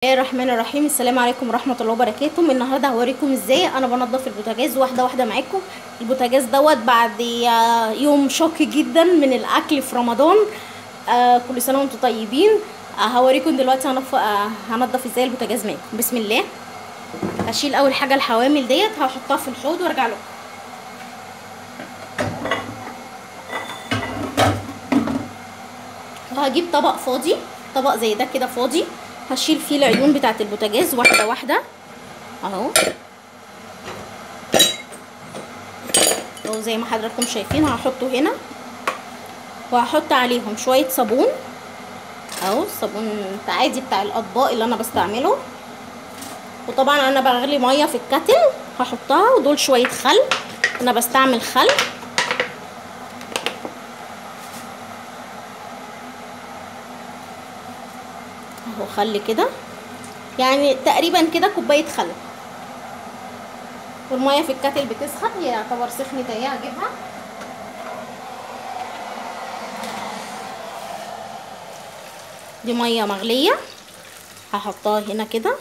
الله الرحمن الرحيم السلام عليكم ورحمه الله وبركاته النهارده هوريكم ازاي انا بنضف البوتاجاز واحده واحده معاكم البوتاجاز دوت بعد يوم شوك جدا من الاكل في رمضان آه كل سنه وانتم طيبين آه هوريكم دلوقتي هنف... آه هنضف ازاي البوتاجاز معاكم بسم الله هشيل اول حاجه الحوامل ديت هحطها في الحوض وارجع لكم وهجيب طبق فاضي طبق زي ده كده فاضي هشيل فيه العيون بتاعه البوتاجاز واحده واحده اهو اهو زي ما حضراتكم شايفين هحطه هنا وهحط عليهم شويه صابون اهو الصابون عادي بتاع الاطباق اللي انا بستعمله وطبعا انا بغلي ميه في الكتل هحطها ودول شويه خل انا بستعمل خل اهو خل كده يعني تقريبا كده كوبايه خل والميه في الكتل بتسخن هي يعتبر سخنت اهي هجيبها دي ميه مغليه هحطها هنا كده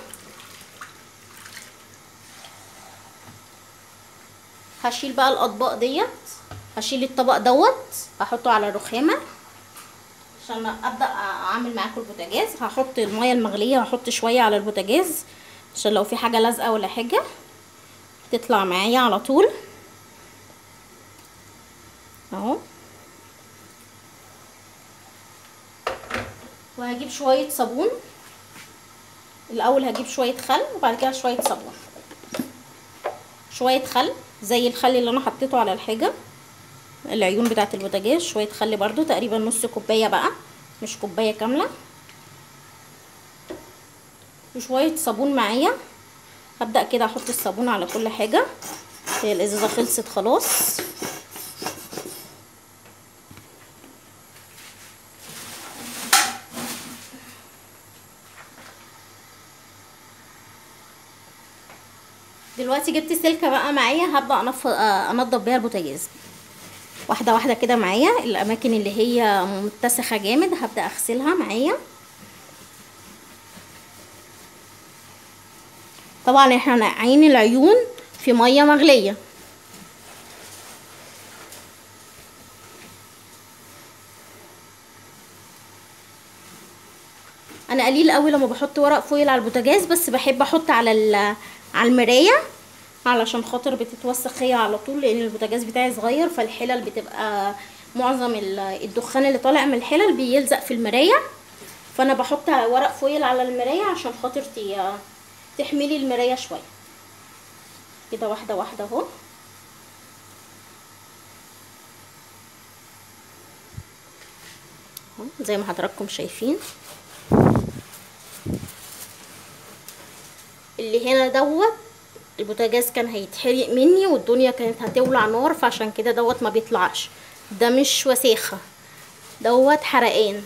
هشيل بقى الاطباق ديت هشيل الطبق دوت هحطه على الرخامه عشان ابدا اعمل معاكم البوتاجاز هحط الميه المغليه هحط شويه على البوتاجاز عشان لو في حاجه لازقه ولا حاجه تطلع معايا على طول اهو وهجيب شويه صابون الاول هجيب شويه خل وبعد كده شويه صابون شويه خل زي الخل اللي انا حطيته على الحاجه العيون بتاعه البوتاجاز شويه خل برضو تقريبا نص كوبايه بقى مش كوبايه كامله وشويه صابون معايا هبدا كده احط الصابون على كل حاجه هي الازازه خلصت خلاص دلوقتي جبت سلكه بقى معايا هبدا انضف بيها البوتاجاز واحده واحده كده معايا الاماكن اللي هي متسخه جامد هبدا اغسلها معايا طبعا احنا نقعين العيون في ميه مغليه انا قليل قوي لما بحط ورق فويل على البوتاجاز بس بحب احط على على المرايه علشان خاطر بتتوسخ هي على طول لان البوتاجاز بتاعي صغير فالحلل بتبقى معظم الدخان اللي طالع من الحلل بيلزق في المرايه فانا بحط ورق فويل على المرايه عشان خاطر تحملي المرايه شويه كده واحده واحده اهو زي ما حضراتكم شايفين اللي هنا دوت البوتاجاز كان هيتحرق مني والدنيا كانت هتولع نار فعشان كده دوت ما بيطلعش ده مش وساخة دوت حرقان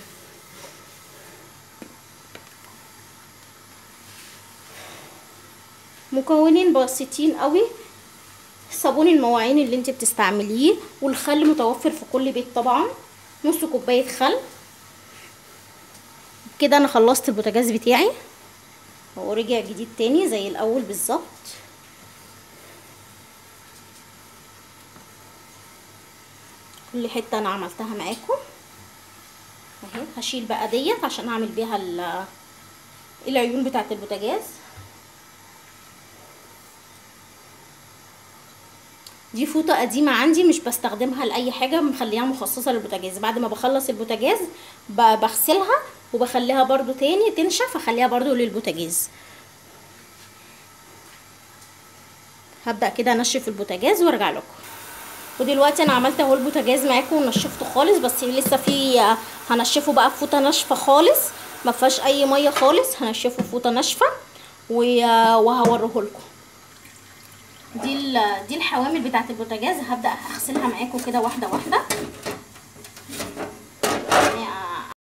مكونين بسيطين قوي صابون المواعين اللي انت بتستعمليه والخل متوفر في كل بيت طبعا نص كوبايه خل كده انا خلصت البوتاجاز بتاعي هو رجع جديد تاني زي الاول بالظبط كل حته انا عملتها معاكم اهي هشيل بقى ديت عشان اعمل بيها العيون بتاعه البوتاجاز دي فوطه قديمه عندي مش بستخدمها لاي حاجه مخليها مخصصه للبوتاجاز بعد ما بخلص البوتاجاز بغسلها وبخليها برضو تاني تنشف اخليها برضو للبوتاجاز هبدا كده انشف البوتاجاز وارجع لكم ودلوقتي انا عملت اهو البوتاجاز معاكم ونشفته خالص بس لسه في هنشفه بقى بفوطه ناشفه خالص ما فيهاش اي ميه خالص هنشفه بفوطه ناشفه وهوريه لكم دي دي الحوامل بتاعه البوتاجاز هبدا اغسلها معاكم كده واحده واحده